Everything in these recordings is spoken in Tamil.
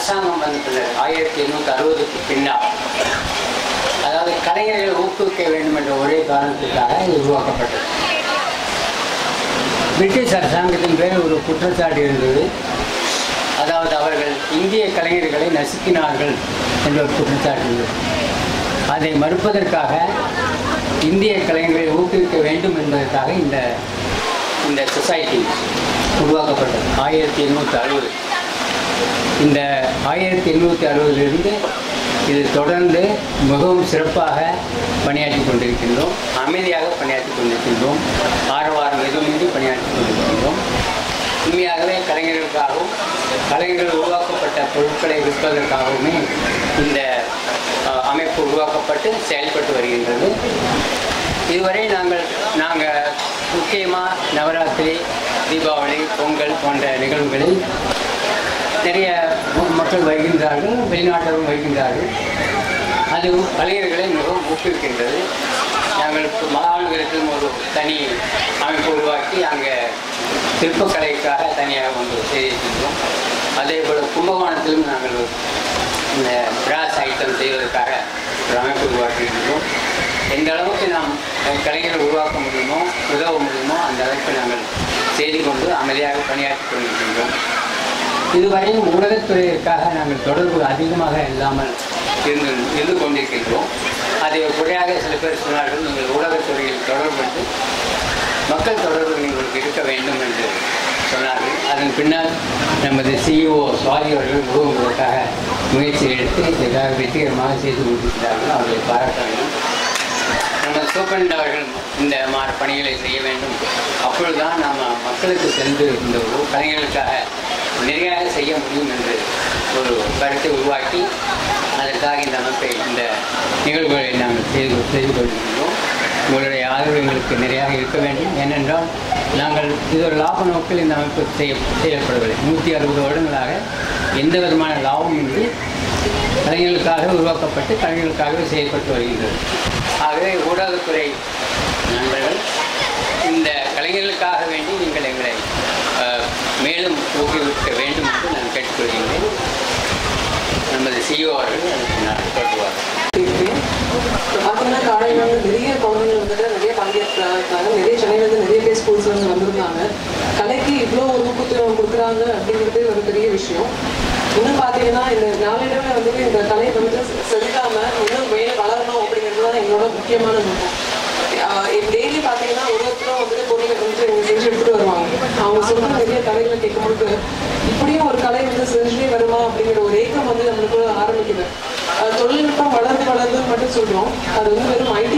அரசாங்கம் வந்த பின்னர் ஆயிரத்தி எண்ணூற்றி அறுபதுக்கு பின்னால் அதாவது கலைஞர்களை ஊக்குவிக்க வேண்டும் என்ற ஒரே காரணத்துக்காக இது உருவாக்கப்பட்டது பிரிட்டிஷ் அரசாங்கத்தின் பேர் ஒரு குற்றச்சாட்டு இருந்தது அதாவது அவர்கள் இந்திய கலைஞர்களை நசுக்கினார்கள் என்ற ஒரு குற்றச்சாட்டு இருந்தது அதை மறுப்பதற்காக இந்திய கலைஞர்களை ஊக்குவிக்க வேண்டும் என்பதற்காக இந்த இந்த சொசைட்டி உருவாக்கப்பட்டது ஆயிரத்தி எண்ணூற்றி அறுபது இந்த ஆயிரத்தி எண்ணூற்றி அறுபதிலிருந்து இது தொடர்ந்து மிகவும் சிறப்பாக பணியாற்றி கொண்டிருக்கின்றோம் அமைதியாக பணியாற்றி கொண்டிருக்கின்றோம் ஆரவாரம் எதுவுமின்றி பணியாற்றி கொண்டிருக்கின்றோம் உண்மையாகவே கலைஞர்களுக்காகவும் கலைஞர்கள் உருவாக்கப்பட்ட பொருட்களை விற்பதற்காகவுமே இந்த அஹ், அமைப்பு உருவாக்கப்பட்டு செயல்பட்டு வருகின்றது இதுவரை நாங்கள் நாங்கள் முக்கியமாக நவராத்திரி தீபாவளி பொங்கல் போன்ற நிகழ்வுகளில் நிறைய ம- மக்கள் வருகின்றார்கள் வெளிநாட்டவரும் வருகின்றார்கள் அது கலைஞர்களை மிகவும் ஊக்குவிக்கின்றது நாங்கள் இப்போ மாகாணத்திலும் ஒரு தனி அமைப்பு உருவாக்கி அங்கே சிற்பக்கலைக்காக தனியாக ஒன்று செய்திருக்கின்றோம் அதே போல் கும்பகோணத்திலும் நாங்கள் ஒரு இந்த பிராஸ் ஐட்டம் செய்வதற்காக ஒரு அமைப்பு உருவாக்கியிருக்கிறோம் எந்த அளவுக்கு நாம் கலைஞர்கள் உருவாக்க முடியுமோ உதவ முடியுமோ அந்த அளவுக்கு நாங்கள் செய்து கொண்டு அமைதியாக பணியாற்றி கொண்டிருக்கின்றோம் இதுவரையும் ஊடகத்துறையிற்காக நாங்கள் தொடர்பு அதிகமாக இல்லாமல் இருந்து இருந்து கொண்டிருக்கின்றோம் அதை குறையாக சில பேர் சொன்னார்கள் நீங்கள் ஊடகத்துறையில் தொடர்பு கொண்டு மக்கள் தொடர்பு உங்களுக்கு இருக்க வேண்டும் என்று சொன்னார்கள் அதன் பின்னால் நமது சிஇஓ சுவாதி அவர்கள் உருவங்களுக்காக முயற்சி எடுத்து இதாக வெற்றிகரமாக செய்து கொண்டிருக்கிறார்கள் அவர்களை பாராட்ட வேண்டும் நம்ம சூப்பரண்ட் அவர்கள் இந்த மாதிரி பணிகளை செய்ய வேண்டும் அப்பொழுதுதான் நாம் மக்களுக்கு சென்று இந்த ஊ- கலைஞர்களுக்காக நிறைய செய்ய முடியும் என்று ஒரு கருத்தை உருவாக்கி அதற்காக இந்த அமைப்பை இந்த நிகழ்வுகளை நாங்கள் செய்து செய்து கொண்டிருக்கிறோம் உங்களுடைய ஆதரவு எங்களுக்கு நிறையாக இருக்க வேண்டும் ஏனென்றால் நாங்கள் இது ஒரு லாப நோக்கில் இந்த அமைப்பு செய்ய செய்யப்படவில்லை நூற்றி அறுபது வருடங்களாக எந்த விதமான லாபமின்றி கலைஞர்களுக்காக உருவாக்கப்பட்டு கலைஞர்களுக்காகவே செய்யப்பட்டு வருகின்றது ஆகவே ஊடகத்துறை நண்பர்கள் இந்த கலைஞர்களுக்காக வேண்டி நீங்கள் எங்களை அஹ், மேலும் ஊக்குவிக்க வேண்டும் என்று நான் கேட்டுக்கொள்கின்றேன் நமது சிஇஓ அவர்கள் அதுக்கு நான் தொடர்வார் இருக்கேன். இப்ப பார்த்தீங்கன்னா காலையில வந்து நிறைய குழந்தைகள் வந்துட்டு நிறைய பங்கேற்கிறாங்க நிறைய சென்னையில இருந்து நிறைய பேர் ஸ்கூல்ஸ்ல இருந்து வந்திருந்தாங்க கலைக்கு இவ்வளோ ஒரு முக்கியத்துவம் கொடுக்குறாங்க அப்படிங்கிறது ஒரு பெரிய விஷயம் இன்னும் பார்த்தீங்கன்னா இந்த நாளிடமே வந்துட்டு இந்த கலை வந்து செலுத்தாம இன்னும் மேலே வளரணும் அப்படிங்கிறது தான் எங்களோட முக்கியமான நோக்கம் டெய்லி பார்த்தீங்கன்னா ஒரு ஒருத்தரும் வந்துட்டு பொருளை வந்து இங்க செஞ்சு எடுத்துட்டு வருவாங்க அவங்க சொல்ற நிறைய கலைகளை கேட்கும்போது இப்படியும் ஒரு கலை வந்து செஞ்சுட்டே வருமா அப்படிங்கிற ஒரு ஏக்கம் வந்து நம்மளுக்கு ஆரம்பிக்குது அஹ் தொழில்நுட்பம் வளர்ந்து வளர்ந்து மட்டும் சொல்றோம் அது வந்து வெறும் ஐடி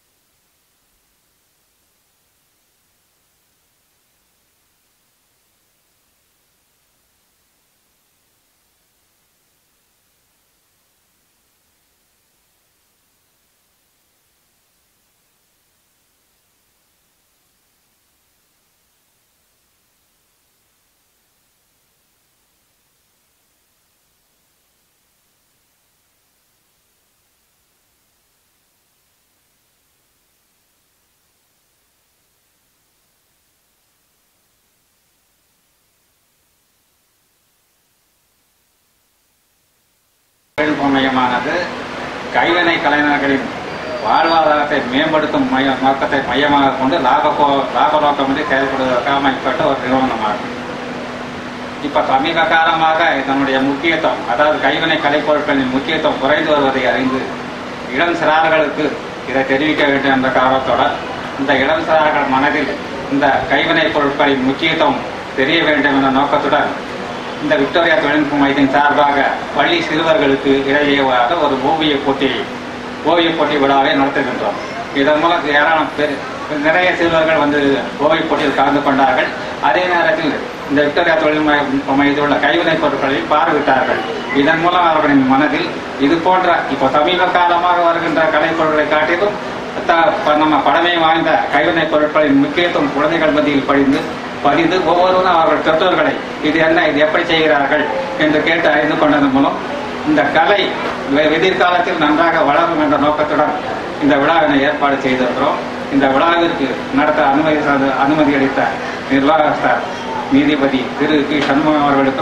தொழில்நுட்ப மையமானது கைவினை கலைஞர்களின் வாழ்வாதாரத்தை மேம்படுத்தும் மைய நோக்கத்தை மையமாக கொண்டு லாப கோ- லாப நோக்கமின்றி செயல்படுவதற்காக அமைக்கப்பட்ட ஒரு நிறுவனமாகும் இப்ப சமீப காலமாக இதனுடைய முக்கியத்துவம் அதாவது கைவினை கலைப்பொருட்களின் முக்கியத்துவம் குறைந்து வருவதை அறிந்து இளம் சிறார்களுக்கு இதை தெரிவிக்க வேண்டும் என்ற காரணத்தோட இந்த இளம் சிறார்கள் மனதில் இந்த கைவினை பொருட்களின் முக்கியத்துவம் தெரிய வேண்டும் என்ற நோக்கத்துடன் இந்த விக்டோரியா தொழில்நுட்ப மையத்தின் சார்பாக பள்ளி சிறுவர்களுக்கு இடையேவாக ஒரு ஓவிய போட்டி ஓவிய போட்டி விழாவை நடத்துகின்றோம் இதன் மூலம் ஏராளம் பேர் நிறைய சிறுவர்கள் வந்து ஓவிய போட்டியில் கலந்து கொண்டார்கள் அதே நேரத்தில் இந்த விக்டோரியா தொழில்நுட்ப மையத்தில் உள்ள கைவினை பொருட்களை பார்வையிட்டார்கள் இதன் மூலம் அவர்களின் மனதில் இது போன்ற இப்போ சமீப காலமாக வருகின்ற கலைப்பொருட்களை காட்டிலும் த- ப- நம்ம பழமை வாய்ந்த கைவினை பொருட்களின் முக்கியத்துவம் குழந்தைகள் மத்தியில் படிந்து பதிந்து ஒவ்வொருவரும் அவர்கள் பெற்றோர்களை இது என்ன இது எப்படி செய்கிறார்கள் என்று கேட்டு அறிந்து கொண்டதன் மூலம் இந்த கலை வெ- எதிர்காலத்தில் நன்றாக வளரும் என்ற நோக்கத்துடன் இந்த விழாவினை ஏற்பாடு செய்திருக்கிறோம் இந்த விழாவிற்கு நடத்த அனுமதி சார்ந்த- அனுமதி அளித்த நிர்வாகஸ்தர் நீதிபதி திரு பி சண்முகம் அவர்களுக்கும்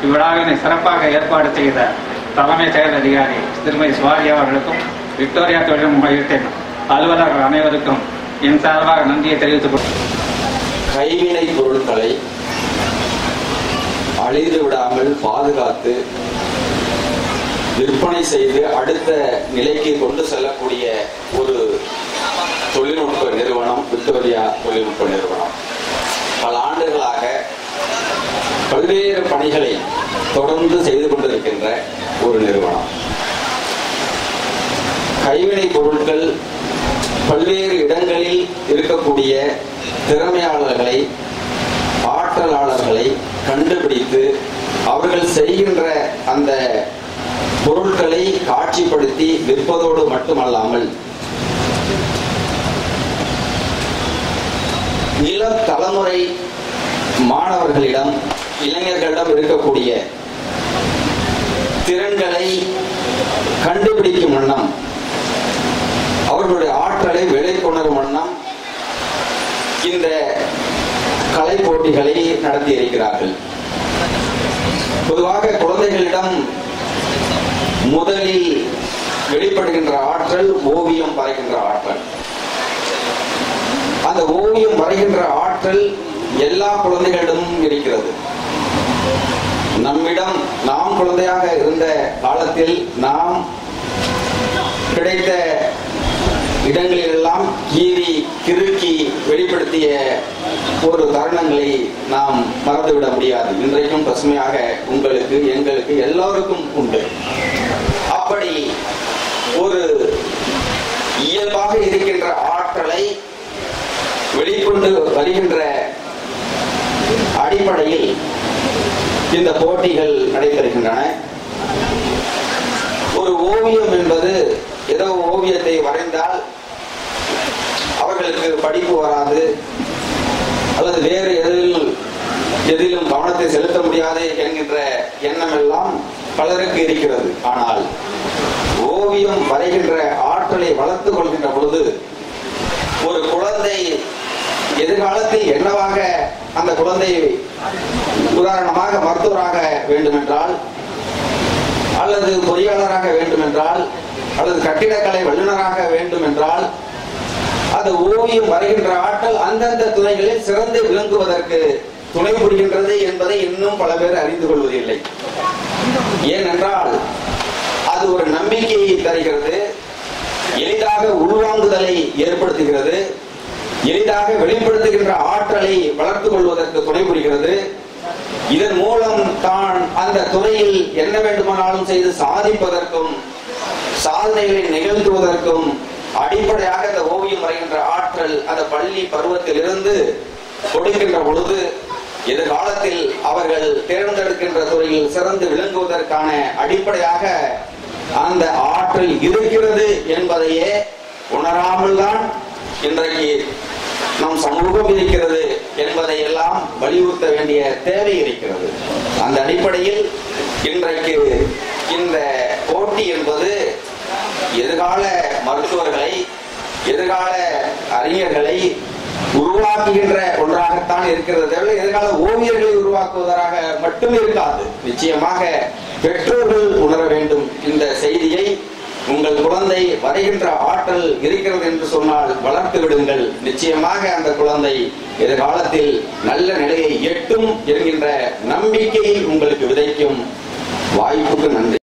இவ்விழாவினை சிறப்பாக ஏற்பாடு செய்த தலைமை செயல் அதிகாரி திருமதி சுவாரி அவர்களுக்கும் விக்டோரியா தொழில் மையத்தின் அலுவலர்கள் அனைவருக்கும் என் சார்பாக நன்றியை தெரிவித்துக் கொள்கிறேன் கைவினை பொருட்களை அழிந்து விடாமல் பாதுகாத்து விற்பனை செய்து அடுத்த நிலைக்கு கொண்டு செல்லக்கூடிய ஒரு தொழில்நுட்ப நிறுவனம் விக்டோரியா தொழில்நுட்ப நிறுவனம் பல ஆண்டுகளாக பல்வேறு பணிகளை தொடர்ந்து செய்து கொண்டிருக்கின்ற ஒரு நிறுவனம் கைவினை பொருட்கள் பல்வேறு இடங்களில் இருக்கக்கூடிய திறமையாளர்களை ஆற்றலாளர்களை கண்டுபிடித்து அவர்கள் செய்கின்ற அந்த பொருட்களை காட்சிப்படுத்தி விற்பதோடு மட்டுமல்லாமல் இளம் தலைமுறை மாணவர்களிடம் இளைஞர்களிடம் இருக்கக்கூடிய திறன்களை கண்டுபிடிக்கும் வண்ணம் அவர்களுடைய ஆற்றலை வெளிக்கொணரும் வண்ணம் இந்த கலை போட்டிகளை நடத்தி இருக்கிறார்கள் பொதுவாக குழந்தைகளிடம் முதலில் வெளிப்படுகின்ற ஆற்றல் ஓவியம் வரைகின்ற ஆற்றல் அந்த ஓவியம் வரைகின்ற ஆற்றல் எல்லா குழந்தைகளிடமும் இருக்கிறது நம்மிடம் நாம் குழந்தையாக இருந்த காலத்தில் நாம் கிடைத்த இடங்களிலெல்லாம் கீறி கிறுக்கி வெளிப்படுத்திய ஒரு தருணங்களை நாம் மறந்துவிட முடியாது இன்றைக்கும் பசுமையாக உங்களுக்கு எங்களுக்கு எல்லோருக்கும் உண்டு அப்படி ஒரு இயல்பாக இருக்கின்ற ஆற்றலை வெளிக்கொண்டு வருகின்ற அடிப்படையில் இந்த போட்டிகள் நடைபெறுகின்றன ஒரு ஓவியம் என்பது ஏதோ ஓவியத்தை வரைந்தால் அவர்களுக்கு படிப்பு வராது அல்லது வேறு எதில் எதிலும் கவனத்தை செலுத்த முடியாது என்கின்ற எண்ணம் எல்லாம் பலருக்கு இருக்கிறது ஆனால் ஓவியம் வரைகின்ற ஆற்றலை வளர்த்துக் கொள்கின்ற பொழுது ஒரு குழந்தை எதிர்காலத்தில் என்னவாக அந்த குழந்தை உதாரணமாக மருத்துவராக வேண்டுமென்றால் அல்லது பொறியாளராக வேண்டுமென்றால் அல்லது கட்டிடக்கலை வல்லுநராக வேண்டுமென்றால் அந்த ஓவியம் வரைகின்ற ஆற்றல் அந்தந்த துறைகளில் சிறந்து விளங்குவதற்கு துணை புரிகின்றது என்பதை இன்னும் பல பேர் அறிந்து கொள்வதில்லை ஏனென்றால் அது ஒரு நம்பிக்கையை தருகிறது எளிதாக உள்வாங்குதலை ஏற்படுத்துகிறது எளிதாக வெளிப்படுத்துகின்ற ஆற்றலை வளர்த்துக் கொள்வதற்கு துணை புரிகிறது இதன் மூலம் தான் அந்த துறையில் என்ன வேண்டுமானாலும் செய்து சாதிப்பதற்கும் சாதனைகளை நிகழ்த்துவதற்கும் அடிப்படையாக இந்த ஓவியம் வரைகின்ற ஆற்றல் அந்த பள்ளி பருவத்திலிருந்து கொடுக்கின்ற பொழுது எதிர்காலத்தில் அவர்கள் தேர்ந்தெடுக்கின்ற துறையில் சிறந்து விளங்குவதற்கான அடிப்படையாக அந்த ஆற்றல் இருக்கிறது என்பதையே உணராமல் தான் இன்றைக்கு நம் சமூகம் இருக்கிறது என்பதை எல்லாம் வலியுறுத்த வேண்டிய தேவை இருக்கிறது அந்த அடிப்படையில் இன்றைக்கு இந்த போட்டி என்பது எதிர்கால மருத்துவர்களை எதிர்கால அறிஞர்களை உருவாக்குகின்ற ஒன்றாகத்தான் இருக்கிறது தவிர எதிர்கால ஓவியர்களை உருவாக்குவதாக மட்டும் இருக்காது நிச்சயமாக பெற்றோர்கள் உணர வேண்டும் இந்த செய்தியை உங்கள் குழந்தை வரைகின்ற ஆற்றல் இருக்கிறது என்று சொன்னால் வளர்த்து விடுங்கள் நிச்சயமாக அந்த குழந்தை எதிர்காலத்தில் நல்ல நிலையை எட்டும் என்கின்ற நம்பிக்கையை உங்களுக்கு விதைக்கும் வாய்ப்புக்கு நன்றி